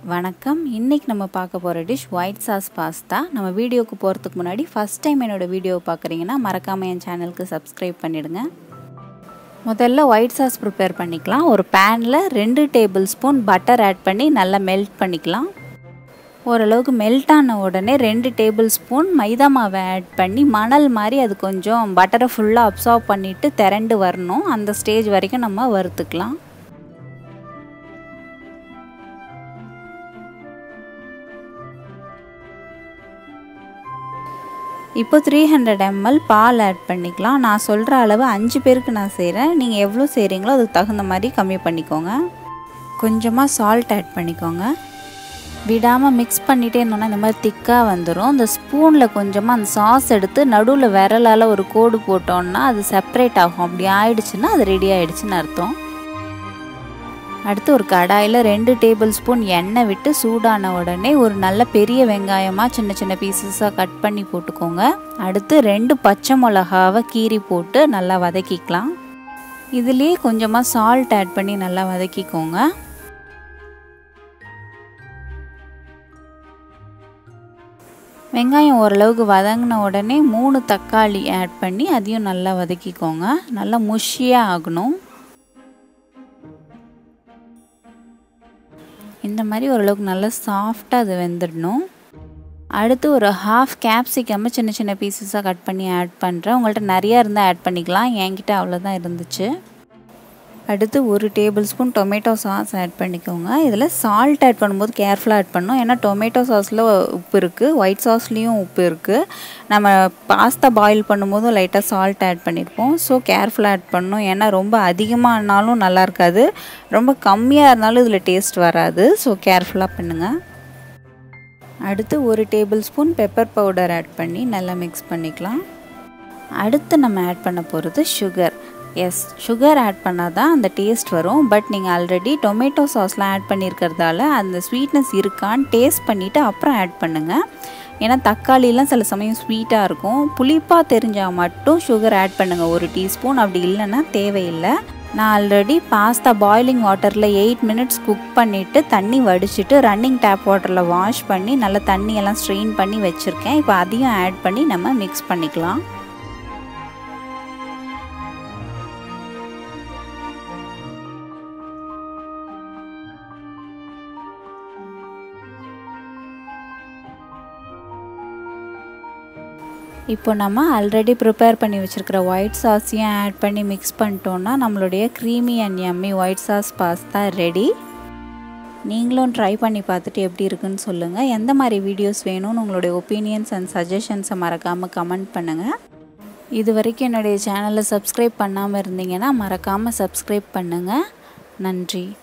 வணக்கம் இன்றைக்கி நம்ம பார்க்க போகிற டிஷ் ஒயிட் சாஸ் பாஸ்தா நம்ம வீடியோக்கு போகிறதுக்கு முன்னாடி ஃபஸ்ட் டைம் என்னோடய வீடியோ பார்க்குறீங்கன்னா மறக்காமல் என் சேனலுக்கு சப்ஸ்கிரைப் பண்ணிவிடுங்க முதல்ல ஒயிட் சாஸ் ப்ரிப்பேர் பண்ணிக்கலாம் ஒரு பேனில் ரெண்டு டேபிள் ஸ்பூன் பட்டர் ஆட் பண்ணி நல்லா மெல்ட் பண்ணிக்கலாம் ஓரளவுக்கு மெல்ட் ஆன உடனே ரெண்டு டேபிள் ஸ்பூன் மைதா மாவை ஆட் பண்ணி மணல் மாதிரி அது கொஞ்சம் பட்டரை ஃபுல்லாக அப்சார்ப் பண்ணிவிட்டு திரண்டு வரணும் அந்த ஸ்டேஜ் வரைக்கும் நம்ம வறுத்துக்கலாம் இப்போ த்ரீ ஹண்ட்ரட் எம்எல் பால் ஆட் பண்ணிக்கலாம் நான் சொல்கிற அளவு அஞ்சு பேருக்கு நான் செய்கிறேன் நீங்கள் எவ்வளோ செய்கிறீங்களோ அதுக்கு தகுந்த மாதிரி கம்மி பண்ணிக்கோங்க கொஞ்சமாக சால்ட் ஆட் பண்ணிக்கோங்க விடாமல் மிக்ஸ் பண்ணிகிட்டே இருந்தோன்னா இந்த மாதிரி திக்காக வந்துடும் இந்த ஸ்பூனில் கொஞ்சமாக அந்த சாஸ் எடுத்து நடுவில் விரலால் ஒரு கோடு போட்டோன்னா அது செப்பரேட் ஆகும் அப்படி ஆயிடுச்சுன்னா அது ரெடி ஆகிடுச்சின்னு அர்த்தம் அடுத்து ஒரு கடாயில் ரெண்டு டேபிள் ஸ்பூன் எண்ணெய் விட்டு சூடான உடனே ஒரு நல்ல பெரிய வெங்காயமாக சின்ன சின்ன பீசஸாக கட் பண்ணி போட்டுக்கோங்க அடுத்து ரெண்டு பச்சை மிளகாவை கீறி போட்டு நல்லா வதக்கிக்கலாம் இதுலேயே கொஞ்சமாக சால்ட் ஆட் பண்ணி நல்லா வதக்கிக்கோங்க வெங்காயம் ஓரளவுக்கு வதங்கின உடனே மூணு தக்காளி ஆட் பண்ணி அதையும் நல்லா வதக்கிக்கோங்க நல்லா முஷியாக ஆகணும் இந்த மாதிரி ஓரளவுக்கு நல்லா சாஃப்டாக அது வெந்துடணும் அடுத்து ஒரு ஹாஃப் கேப்சிகம்மை சின்ன சின்ன பீசஸாக கட் பண்ணி ஆட் பண்ணுறேன் உங்கள்கிட்ட நிறையா இருந்தால் ஆட் பண்ணிக்கலாம் என்கிட்ட அவ்வளோதான் இருந்துச்சு அடுத்து ஒரு tablespoon tomato sauce add பண்ணிக்கோங்க இதில் சால்ட் ஆட் பண்ணும்போது கேர்ஃபுல்லாக ஆட் பண்ணணும் ஏன்னா டொமேட்டோ சாஸில் உப்பு இருக்குது ஒயிட் சாஸ்லேயும் உப்பு இருக்குது நம்ம பாஸ்தா பாயில் பண்ணும்போதும் லைட்டாக சால்ட் ஆட் பண்ணியிருப்போம் ஸோ கேர்ஃபுல்லாக ஆட் பண்ணணும் ஏன்னா ரொம்ப அதிகமாகனாலும் நல்லா இருக்காது ரொம்ப கம்மியாக இருந்தாலும் இதில் டேஸ்ட் வராது ஸோ கேர்ஃபுல்லாக பண்ணுங்கள் அடுத்து ஒரு tablespoon pepper powder add பண்ணி நல்லா மிக்ஸ் பண்ணிக்கலாம் அடுத்து நம்ம ஆட் பண்ண போகிறது சுகர் எஸ் சுகர் ஆட் பண்ணால் தான் அந்த டேஸ்ட் வரும் பட் நீங்கள் ஆல்ரெடி டொமேட்டோ சாஸ்லாம் ஆட் பண்ணியிருக்கிறதால அந்த ஸ்வீட்னஸ் இருக்கான்னு டேஸ்ட் பண்ணிவிட்டு அப்புறம் ஆட் பண்ணுங்கள் ஏன்னா தக்காளிலாம் சில சமயம் ஸ்வீட்டாக இருக்கும் புளிப்பாக தெரிஞ்சால் மட்டும் சுகர் ஆட் பண்ணுங்கள் ஒரு டீஸ்பூன் அப்படி இல்லைன்னா தேவையில்லை நான் ஆல்ரெடி பாஸ்தா பாய்லிங் வாட்டரில் எயிட் மினிட்ஸ் குக் பண்ணிவிட்டு தண்ணி வடிச்சிட்டு ரன்னிங் டேப் வாட்டரில் வாஷ் பண்ணி நல்லா தண்ணியெல்லாம் ஸ்ட்ரெயின் பண்ணி வச்சுருக்கேன் இப்போ அதையும் ஆட் பண்ணி நம்ம மிக்ஸ் பண்ணிக்கலாம் இப்போ நம்ம ஆல்ரெடி ப்ரிப்பேர் பண்ணி வச்சுருக்கிற ஒயிட் சாஸையும் ஆட் பண்ணி மிக்ஸ் பண்ணிட்டோன்னா நம்மளுடைய creamy and yummy white sauce pasta ready நீங்களும் ட்ரை பண்ணி பார்த்துட்டு எப்படி இருக்குன்னு சொல்லுங்கள் எந்த மாதிரி வீடியோஸ் வேணும்னு உங்களுடைய ஒப்பீனியன்ஸ் அண்ட் சஜஷன்ஸை மறக்காமல் கமெண்ட் பண்ணுங்கள் இது வரைக்கும் என்னுடைய சேனலை சப்ஸ்கிரைப் பண்ணாமல் இருந்தீங்கன்னா மறக்காமல் சப்ஸ்கிரைப் பண்ணுங்கள் நன்றி